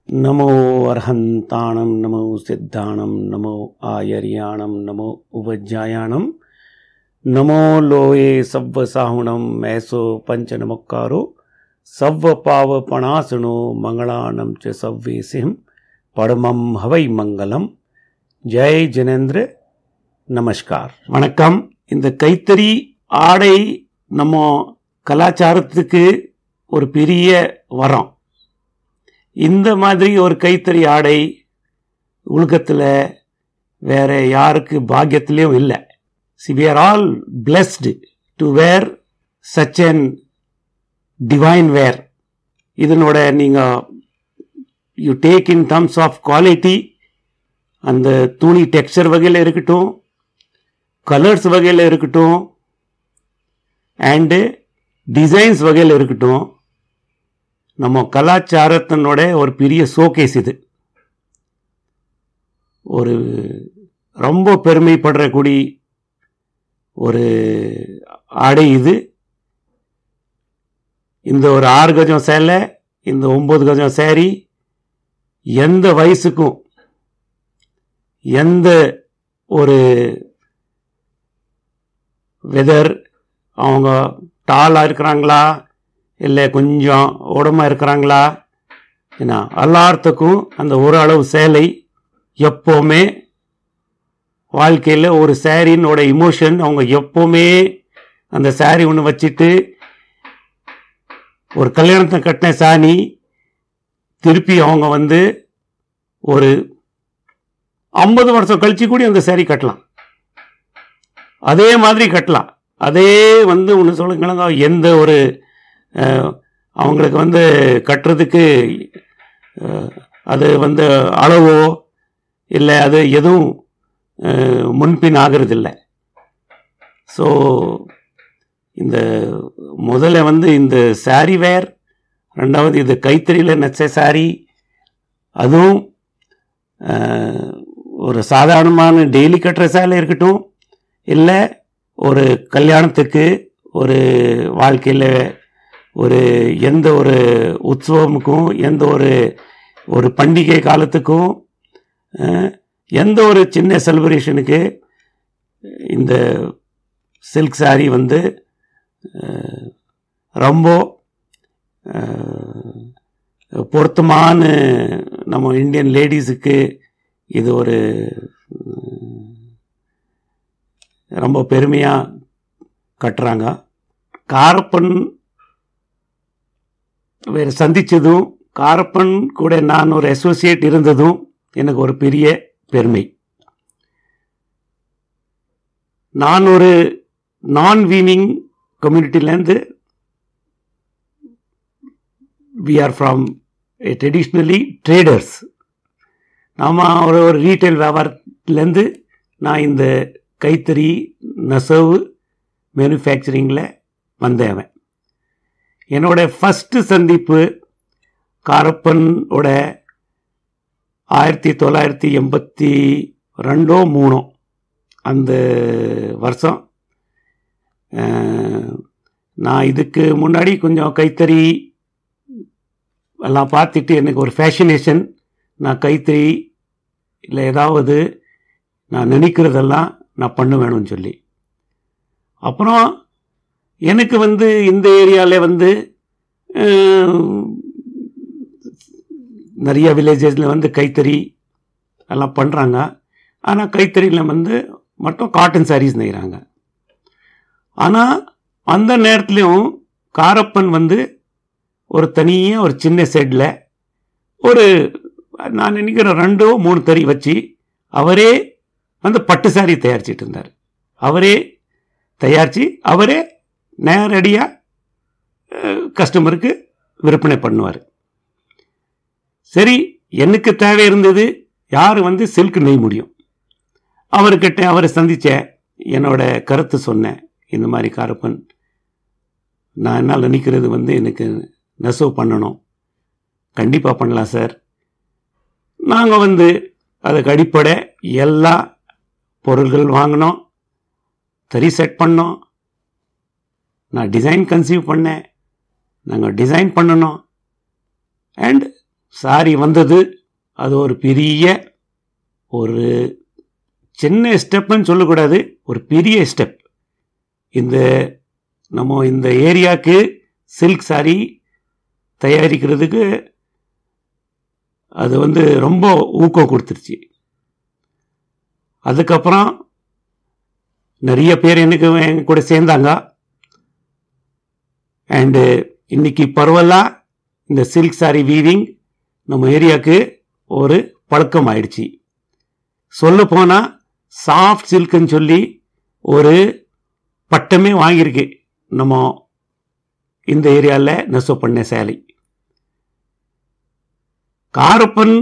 नमो अर्हन्ताणं नमो सिद्धाणं नमो आयर्याणं नमो उपज्जायाणं नमो लोये सव्वसाहुणं मैसो पञ्चनमुक्कारो सव्वपावपणासनो मङ्गलानं च सव्वेसिं படமம் ஹவை மங்கலம் ஜெய் ஜினேந்திர நமஸ்கார் வணக்கம் இந்த கைத்தறி ஆடை நம்ம கலாச்சாரத்துக்கு ஒரு பெரிய வரம் இந்த மாதிரி ஒரு கைத்தறி ஆடை உலகத்தில் வேற யாருக்கு பாக்கியத்திலையும் இல்லை C V R all blessed to where such an divine where இதனோட நீங்கள் you take in terms of quality அந்த துணி டெக்ஸ்சர் வகையில் இருக்கட்டும் கலர்ஸ் வகையில் இருக்கட்டும் அண்டு டிசைன்ஸ் வகையில் இருக்கட்டும் நம்ம கலாச்சாரத்தினோட ஒரு பெரிய ஷோகேஸ் இது ஒரு ரொம்ப பெருமைப்படுற கூடி ஒரு ஆடை இது இந்த ஒரு ஆறு கஜம் சேலை இந்த ஒம்பது கஜம் சேரீ எந்த வயசுக்கும் எந்த ஒரு வெதர் அவங்க டாலாக இருக்கிறாங்களா இல்லை கொஞ்சம் உடம்பா இருக்கிறாங்களா என்ன எல்லாத்துக்கும் அந்த ஒரு அளவு சேலை எப்போவுமே வாழ்க்கையில் ஒரு சேரீனோட இமோஷன் அவங்க எப்போவுமே அந்த சேரீ ஒன்று வச்சுட்டு ஒரு கல்யாணத்தை கட்டின சாணி திருப்பி அவங்க வந்து ஒரு ஐம்பது வருஷம் கழிச்சு கூட அந்த சேரீ கட்டலாம் அதே மாதிரி கட்டலாம் அதே வந்து ஒன்று சொல்லுங்களா எந்த ஒரு அவங்களுக்கு வந்து கட்டுறதுக்கு அது வந்து அளவோ இல்லை அது எதுவும் முன்பின் ஆகிறதில்ல ஸோ இந்த முதல்ல வந்து இந்த சாரி வேர் ரெண்டாவது இது கைத்தறியில் நச்ச சாரி அதுவும் ஒரு சாதாரணமான டெய்லி கட்டுற சேலை இருக்கட்டும் இல்லை ஒரு கல்யாணத்துக்கு ஒரு வாழ்க்கையில் ஒரு எந்த ஒரு உற்சவமுக்கும் எந்த ஒரு ஒரு பண்டிகை காலத்துக்கும் எந்த ஒரு சின்ன செலிப்ரேஷனுக்கு இந்த சில்க் சாரி வந்து ரொம்ப பொருத்தமான நம்ம இந்தியன் லேடிஸுக்கு இது ஒரு ரொம்ப பெருமையாக கட்டுறாங்க காரப்பன் வேறு சந்தித்ததும் காரப்பன் கூட நான் ஒரு அசோசியேட் இருந்ததும் எனக்கு ஒரு பெரிய பெருமை நான் ஒரு நான் வீவிங் கம்யூனிட்டிலேருந்து we are from traditionally traders நாம் ஒரு ஒரு ரீட்டைல் வியாபாரத்துலேருந்து நான் இந்த கைத்தறி நெசவு மேனுஃபேக்சரிங்கில் வந்தேன் என்னோட ஃபஸ்ட்டு சந்திப்பு காரப்பனோட ஆயிரத்தி தொள்ளாயிரத்தி எண்பத்தி ரெண்டோ மூணோ அந்த வருஷம் நான் இதுக்கு முன்னாடி கொஞ்சம் கைத்தறி எல்லாம் பார்த்துட்டு எனக்கு ஒரு ஃபேஷனேஷன் நான் கைத்தறி இல்லை ஏதாவது நான் நினைக்கிறதெல்லாம் நான் பண்ண வேணும்னு சொல்லி அப்புறம் எனக்கு வந்து இந்த ஏரியாவில் வந்து நிறைய வில்லேஜஸில் வந்து கைத்தறி எல்லாம் பண்ணுறாங்க ஆனால் கைத்தறியில் வந்து மட்டும் காட்டன் சாரீஸ் நெய்கிறாங்க ஆனால் அந்த நேரத்துலையும் காரப்பன் வந்து ஒரு தனியாக ஒரு சின்ன செட்டில் ஒரு நான் நினைக்கிற ரெண்டோ மூணு தறி வச்சு அவரே வந்து பட்டு சாரி தயாரிச்சிட்டு இருந்தார் அவரே தயாரித்து அவரே நேரடியாக கஸ்டமருக்கு விற்பனை பண்ணுவார் சரி எனக்கு தேவை இருந்தது யார் வந்து சில்க் நெய் முடியும் அவர்கிட்ட அவரை சந்தித்த என்னோட கருத்து சொன்னேன் இந்த மாதிரி காரப்பன் நான் என்னால் நினைக்கிறது வந்து எனக்கு நெசவு பண்ணணும் கண்டிப்பாக பண்ணலாம் சார் நாங்கள் வந்து அதுக்கு அடிப்படை எல்லா பொருள்கள் வாங்கினோம் தறி செட் பண்ணோம் நான் டிசைன் கன்சீவ் பண்ணேன் நாங்கள் டிசைன் பண்ணணும் அண்ட் சாரி வந்தது அது ஒரு பெரிய ஒரு சின்ன ஸ்டெப்னு சொல்லக்கூடாது ஒரு பெரிய ஸ்டெப் இந்த நம்ம இந்த ஏரியாவுக்கு சில்க் சாரி தயாரிக்கிறதுக்கு அது வந்து ரொம்ப ஊக்கம் கொடுத்துருச்சு அதுக்கப்புறம் நிறைய பேர் எனக்கு என் கூட சேர்ந்தாங்க அண்டு இன்னைக்கு பரவலா இந்த சில்க் சாரி வீவிங் நம்ம ஏரியாவுக்கு ஒரு பழக்கம் ஆயிடுச்சு சொல்ல போனால் சாஃப்ட் சில்க்குன்னு சொல்லி ஒரு பட்டமே வாங்கியிருக்கு நம்ம இந்த ஏரியாவில் நெசவு பண்ண சேலை காரப்பன்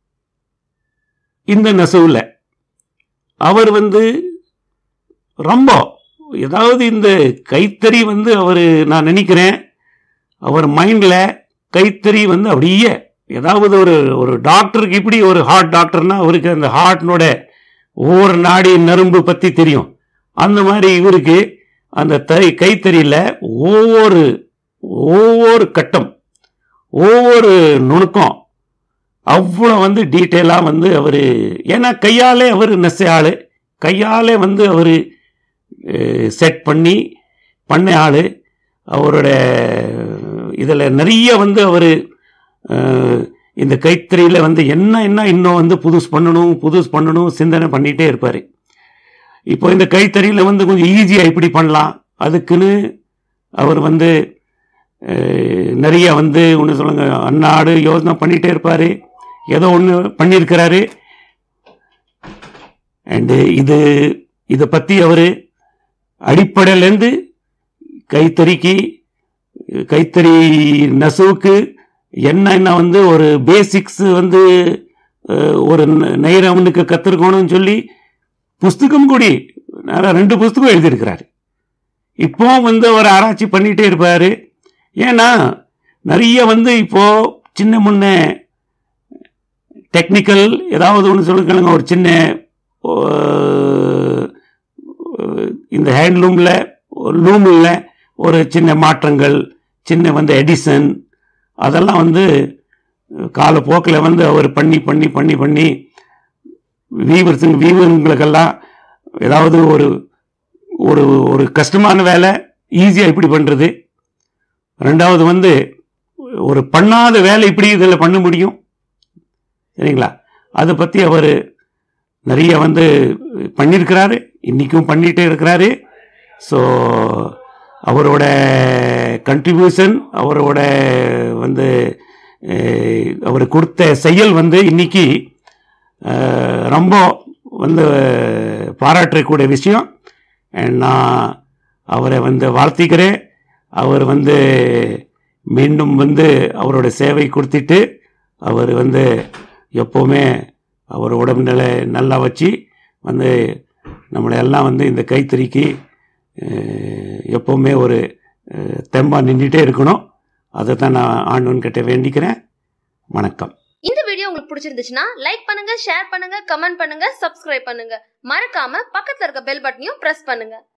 இந்த நெசவுல அவர் வந்து ரொம்ப ஏதாவது இந்த கைத்தறி வந்து அவர் நான் நினைக்கிறேன் அவர் மைண்டில் கைத்தறி வந்து அப்படியே ஏதாவது ஒரு ஒரு டாக்டருக்கு இப்படி ஒரு ஹார்ட் டாக்டர்னா அவருக்கு அந்த ஹார்ட்னோட ஒவ்வொரு நாடி நரம்பு பற்றி தெரியும் அந்த மாதிரி இவருக்கு அந்த தை கைத்தறியில் ஒவ்வொரு ஒவ்வொரு கட்டம் ஒவ்வொரு நுணுக்கம் அவ்வளோ வந்து டீட்டெயிலாக வந்து அவர் ஏன்னா கையாலே அவர் நெச ஆள் கையாலே வந்து அவர் செட் பண்ணி பண்ண ஆள் அவரோட இதில் நிறைய வந்து அவர் இந்த கைத்தறியில் வந்து என்ன என்ன இன்னும் வந்து புதுசு பண்ணணும் புதுசு பண்ணணும் சிந்தனை பண்ணிகிட்டே இருப்பார் இப்போ இந்த கைத்தறியில் வந்து கொஞ்சம் ஈஸியாக இப்படி பண்ணலாம் அதுக்குன்னு அவர் வந்து அஹ், நிறைய வந்து ஒன்று சொல்லுங்க அன்னாடு யோசனை பண்ணிகிட்டே இருப்பார் ஏதோ ஒன்று பண்ணியிருக்கிறாரு அண்டு இது இதை பற்றி அவர் அடிப்படையிலேருந்து கைத்தறிக்கு கைத்தறி நெசவுக்கு என்னென்ன வந்து ஒரு பேசிக்ஸ் வந்து அஹ், ஒரு நெ- நெய்றவனுக்கு கற்றுருக்கணும்னு சொல்லி புஸ்தகம் கூடி நிறைய ரெண்டு புஸ்தகம் எழுதியிருக்கிறாரு இப்போ வந்து அவர் ஆராய்ச்சி பண்ணிகிட்டே இருப்பார் ஏன்னா நிறைய வந்து இப்போ சின்ன முன்ன டெக்னிக்கல் ஏதாவது ஒன்று சொல்லுங்க ஒரு சின்ன அஹ், இந்த ஹேண்ட்லூமில் லூமில் ஒரு சின்ன மாற்றங்கள் சின்ன வந்து எடிசன் அதெல்லாம் வந்து காலப்போக்கில் வந்து அவர் பண்ணி பண்ணி பண்ணி பண்ணி வீவர்ஸுங்க வீவருங்களுக்கெல்லாம் ஏதாவது ஒரு ஒரு ஒரு கஷ்டமான வேலை ஈஸியாக இப்படி பண்ணுறது ரெண்டாவது வந்து ஒரு பண்ணாத வேலை இப்படி இதில் பண்ண முடியும் சரிங்களா அதை பற்றி அவர் நிறைய வந்து பண்ணியிருக்கிறாரு இன்றைக்கும் பண்ணிகிட்டே இருக்கிறாரு ஸோ அவரோட கண்ட்ரிபியூஷன் அவரோட வந்து அஹ், அவர் கொடுத்த செயல் வந்து இன்னைக்கு அஹ், ரொம்ப வந்து பாராட்டக்கூடிய விஷயம் And நான் அவரை வந்து வாழ்த்திக்கிறேன் அவர் வந்து மீண்டும் வந்து அவரோட சேவை கொடுத்துட்டு அவர் வந்து எப்போவுமே அவர் உடம்புநிலை நல்லா வச்சு வந்து நம்மளை எல்லாம் வந்து இந்த கைத்தறிக்கு அஹ், எப்போவுமே ஒரு அஹ், தெம்பா நின்றுட்டே இருக்கணும் அதை தான் நான் ஆண்டவன் கிட்ட வேண்டிக்கிறேன் வணக்கம் இந்த வீடியோ உங்களுக்கு பிடிச்சிருந்துச்சுன்னா லைக் பண்ணுங்க ஷேர் பண்ணுங்க கமெண்ட் பண்ணுங்க சப்ஸ்கிரைப் பண்ணுங்க மறக்காம பக்கத்துல இருக்க பெல் பட்டனையும் பிரஸ் பண்ணுங்க